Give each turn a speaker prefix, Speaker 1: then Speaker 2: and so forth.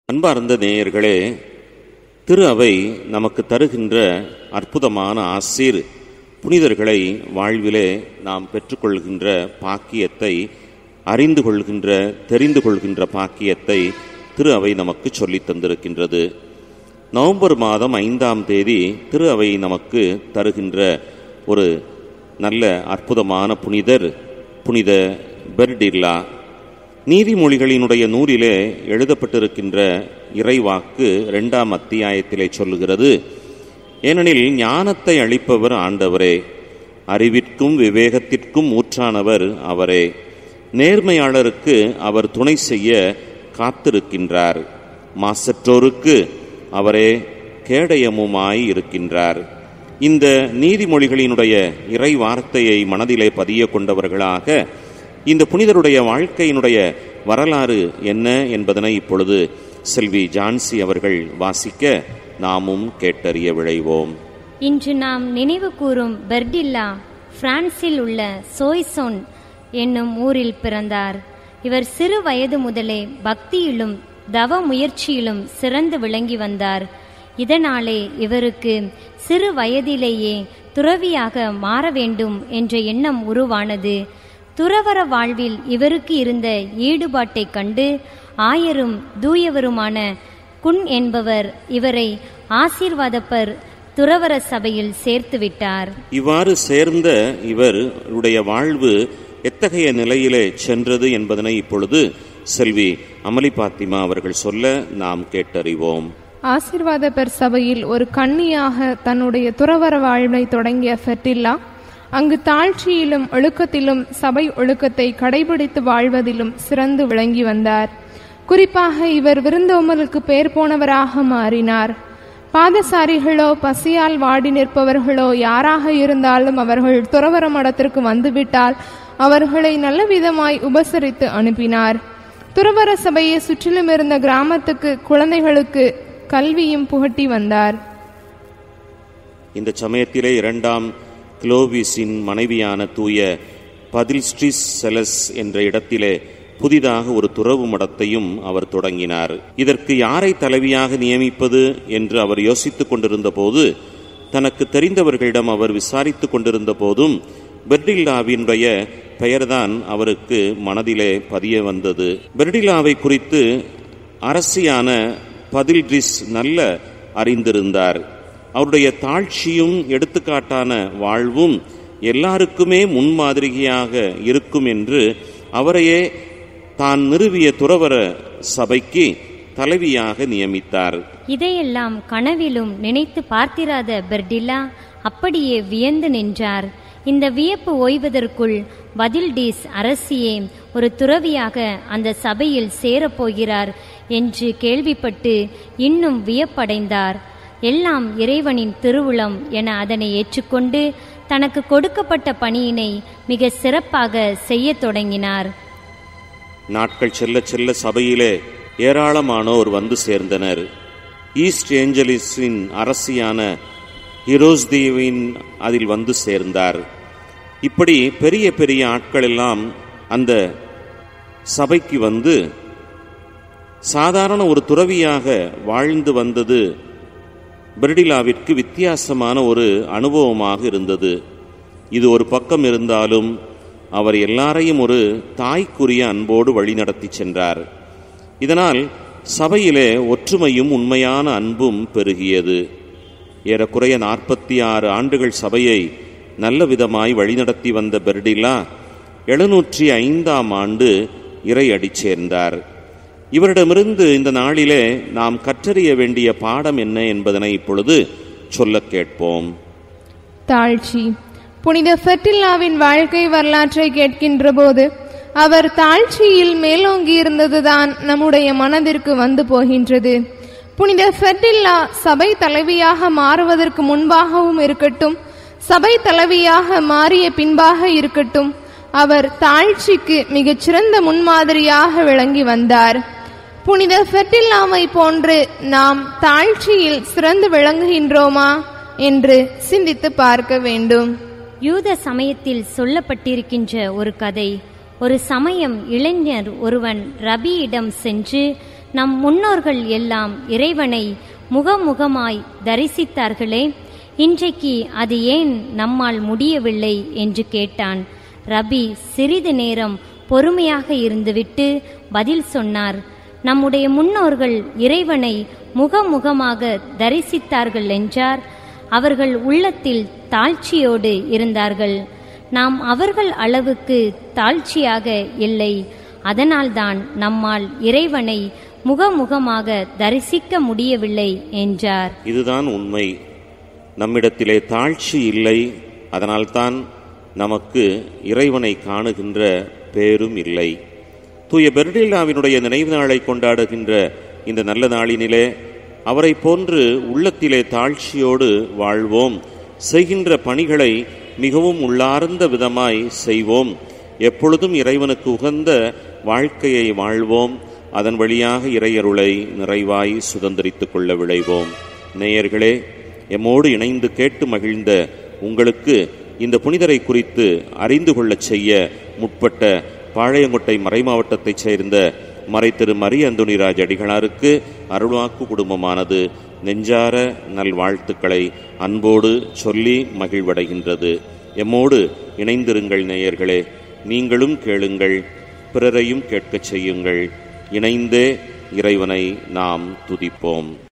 Speaker 1: அன்பார்ந்த நேயர்களே திரு அவை நமக்கு தருகின்ற அற்புதமான ஆசீர் புனிதர்களை வாழ்விலே நாம் பெற்றுக்கொள்கின்ற பாக்கியத்தை அறிந்து கொள்கின்ற தெரிந்து கொள்கின்ற பாக்கியத்தை திரு அவை நமக்கு சொல்லித் தந்திருக்கின்றது நவம்பர் மாதம் ஐந்தாம் தேதி திரு அவை நமக்கு தருகின்ற ஒரு நல்ல அற்புதமான புனிதர் புனித பெர்டில்லா நீதிமொழிகளினுடைய நூலிலே எழுதப்பட்டிருக்கின்ற இறைவாக்கு இரண்டாம் அத்தியாயத்திலே சொல்லுகிறது ஏனெனில் ஞானத்தை அளிப்பவர் ஆண்டவரே அறிவிற்கும் விவேகத்திற்கும் ஊற்றானவர் அவரே நேர்மையாளருக்கு அவர் துணை செய்ய காத்திருக்கின்றார் மாசற்றோருக்கு அவரே கேடயமுமாய் இருக்கின்றார் இந்த நீதிமொழிகளினுடைய இறை வார்த்தையை மனதிலே பதிய கொண்டவர்களாக இந்த புனிதருடைய வாழ்க்கையினுடைய வரலாறு என்ன என்பதனை இப்பொழுது செல்வி ஜான்சி அவர்கள் வாசிக்க நாமும் கேட்டறிய விழைவோம்
Speaker 2: இன்று நாம் நினைவு கூறும் பெர்டில்லா பிரான்சில் உள்ள சோய்சோன் என்னும் ஊரில் பிறந்தார் இவர் சிறு வயது முதலே பக்தியிலும் தவ முயற்சியிலும் சிறந்து விளங்கி வந்தார் இதனாலே இவருக்கு சிறு வயதிலேயே துறவியாக மாற வேண்டும் என்ற எண்ணம் உருவானது துறவற வாழ்வில் இவருக்கு இருந்த ஈடுபாட்டைக் கண்டு ஆயரும் தூயவருமான குன் என்பவர் இவரை ஆசீர்வாதப்பர் துறவற சபையில் சேர்த்து விட்டார்
Speaker 1: இவ்வாறு சேர்ந்த இவருடைய வாழ்வு எத்தகைய நிலையிலே சென்றது என்பதனை இப்பொழுது செல்வி அமளி பாத்திமா அவர்கள் சொல்ல நாம் கேட்டறிவோம்
Speaker 3: ஆசிர்வாத பெர் சபையில் ஒரு கன்னியாக தன்னுடைய துறவற வாழ்வை தொடங்கிய ஃபெர்டில்லா அங்கு தாழ்ச்சியிலும் ஒழுக்கத்திலும் சபை ஒழுக்கத்தை கடைபிடித்து வாழ்வதிலும் சிறந்து விளங்கி வந்தார் குறிப்பாக இவர் விருந்தோம்பலுக்கு பேர் போனவராக மாறினார் பாதசாரிகளோ பசியால் வாடி நிற்பவர்களோ யாராக இருந்தாலும் அவர்கள் துறவற மடத்திற்கு வந்துவிட்டால் அவர்களை நல்ல விதமாய் உபசரித்து அனுப்பினார் துறவற சபையை சுற்றிலும் இருந்த கிராமத்துக்கு குழந்தைகளுக்கு கல்வியும் புகட்டி வந்தார்
Speaker 1: இந்த சமயத்திலே இரண்டாம் குளோவிஸின் மனைவியான தூய பதில்ஸ்ட்ரிஸ் செலஸ் என்ற இடத்திலே புதிதாக ஒரு துறவு மடத்தையும் அவர் தொடங்கினார் இதற்கு யாரை தலைவியாக நியமிப்பது என்று அவர் யோசித்துக் கொண்டிருந்த போது தனக்கு தெரிந்தவர்களிடம் அவர் விசாரித்துக் கொண்டிருந்த போதும் பெர்டில்லாவினுடைய பெயர்தான் அவருக்கு மனதிலே பதிய வந்தது பெர்டில்லாவை குறித்து அரசியான பதில்ட்ரிஸ் நல்ல அறிந்திருந்தார் அவருடைய தாழ்ச்சியும் எடுத்துக்காட்டான வாழ்வும் எல்லாருக்குமே முன்மாதிரியாக இருக்கும் என்று அவரையே தான் நிறுவிய துறவர சபைக்கு தலைவியாக நியமித்தார்
Speaker 2: இதையெல்லாம் கனவிலும் நினைத்து பார்த்திராத பெர்டில்லா அப்படியே வியந்து நின்றார் இந்த வியப்பு ஓய்வதற்குள் பதில்டீஸ் அரசியே ஒரு துறவியாக அந்த சபையில் சேரப்போகிறார் என்று கேள்விப்பட்டு இன்னும் வியப்படைந்தார் எல்லாம் இறைவனின் திருவுளம் என அதனை ஏற்றுக்கொண்டு தனக்கு கொடுக்கப்பட்ட பணியினை மிக சிறப்பாக செய்யத் தொடங்கினார்
Speaker 1: நாட்கள் செல்ல செல்ல சபையிலே ஏராளமானோர் வந்து சேர்ந்தனர் ஈஸ்ட் ஏஞ்சலிஸின் அரசியான ஹிரோஸ்தீவின் அதில் வந்து சேர்ந்தார் இப்படி பெரிய பெரிய ஆட்கள் எல்லாம் அந்த சபைக்கு வந்து சாதாரண ஒரு துறவியாக வாழ்ந்து வந்தது பெர்டிலாவிற்கு வித்தியாசமான ஒரு அனுபவமாக இருந்தது இது ஒரு பக்கம் இருந்தாலும் அவர் எல்லாரையும் ஒரு தாய்க்குரிய அன்போடு வழிநடத்தி சென்றார் இதனால் சபையிலே ஒற்றுமையும் உண்மையான அன்பும் பெருகியது ஏறக்குறைய நாற்பத்தி ஆறு ஆண்டுகள் சபையை நல்ல விதமாய் வழிநடத்தி வந்த பெர்டிலா எழுநூற்றி ஐந்தாம் ஆண்டு இறை அடிச் சேர்ந்தார் இவரிடமிருந்து இந்த நாளிலே நாம் கற்றறிய வேண்டிய பாடம் என்ன என்பதனை இப்பொழுது சொல்லக் கேட்போம்
Speaker 3: தாழ்ச்சி புனித ஃபெர்டில்லாவின் வாழ்க்கை வரலாற்றை கேட்கின்ற போது அவர் தாழ்ச்சியில் மேலோங்கி இருந்ததுதான் நம்முடைய மனதிற்கு வந்து போகின்றது புனித ஃபெர்டில்லா சபை தலைவியாக மாறுவதற்கு முன்பாகவும் இருக்கட்டும் சபை தலைவியாக மாறிய பின்பாக இருக்கட்டும் அவர் தாழ்ச்சிக்கு மிகச்சிறந்த முன்மாதிரியாக விளங்கி வந்தார் புனித ஃபெர்டில்லாவை போன்று நாம் தாழ்ச்சியில் சிறந்து விளங்குகின்றோமா என்று சிந்தித்து பார்க்க வேண்டும்
Speaker 2: யூத சமயத்தில் சொல்லப்பட்டிருக்கின்ற ஒரு கதை ஒரு சமயம் இளைஞர் ஒருவன் ரபியிடம் சென்று நம் முன்னோர்கள் எல்லாம் இறைவனை முகமுகமாய் தரிசித்தார்களே இன்றைக்கு அது ஏன் நம்மால் முடியவில்லை என்று கேட்டான் ரபி சிறிது நேரம் பொறுமையாக இருந்துவிட்டு பதில் சொன்னார் நம்முடைய முன்னோர்கள் இறைவனை முகமுகமாக தரிசித்தார்கள் என்றார் அவர்கள் உள்ளத்தில் தாழ்ச்சியோடு இருந்தார்கள் நாம் அவர்கள் அளவுக்கு தாழ்ச்சியாக இல்லை அதனால்தான் நம்மால் இறைவனை முகமுகமாக தரிசிக்க முடியவில்லை என்றார்
Speaker 1: இதுதான் உண்மை நம்மிடத்திலே தாழ்ச்சி இல்லை அதனால்தான் நமக்கு இறைவனை காணுகின்ற பேரும் இல்லை தூய பெர்டில்லாவினுடைய நினைவு நாளை கொண்டாடுகின்ற இந்த நல்ல நாளினிலே அவரை போன்று உள்ளத்திலே தாழ்ச்சியோடு வாழ்வோம் செய்கின்ற பணிகளை மிகவும் உள்ளார்ந்த விதமாய் செய்வோம் எப்பொழுதும் இறைவனுக்கு உகந்த வாழ்க்கையை வாழ்வோம் அதன் வழியாக இறையருளை நிறைவாய் சுதந்திரித்துக் கொள்ள விளைவோம் நேயர்களே எம்மோடு இணைந்து கேட்டு மகிழ்ந்த உங்களுக்கு இந்த புனிதரை குறித்து அறிந்து கொள்ளச் செய்ய முற்பட்ட பாளையங்கோட்டை மறைமாவட்டத்தைச் சேர்ந்த மறை திரு மரி அந்துணிராஜ் அடிகளாருக்கு அருள்வாக்கு குடும்பமானது நெஞ்சார நல்வாழ்த்துக்களை அன்போடு சொல்லி மகிழ்வடைகின்றது எம்மோடு இணைந்திருங்கள் நேயர்களே நீங்களும் கேளுங்கள் பிறரையும் கேட்கச் செய்யுங்கள் இணைந்தே இறைவனை நாம் துதிப்போம்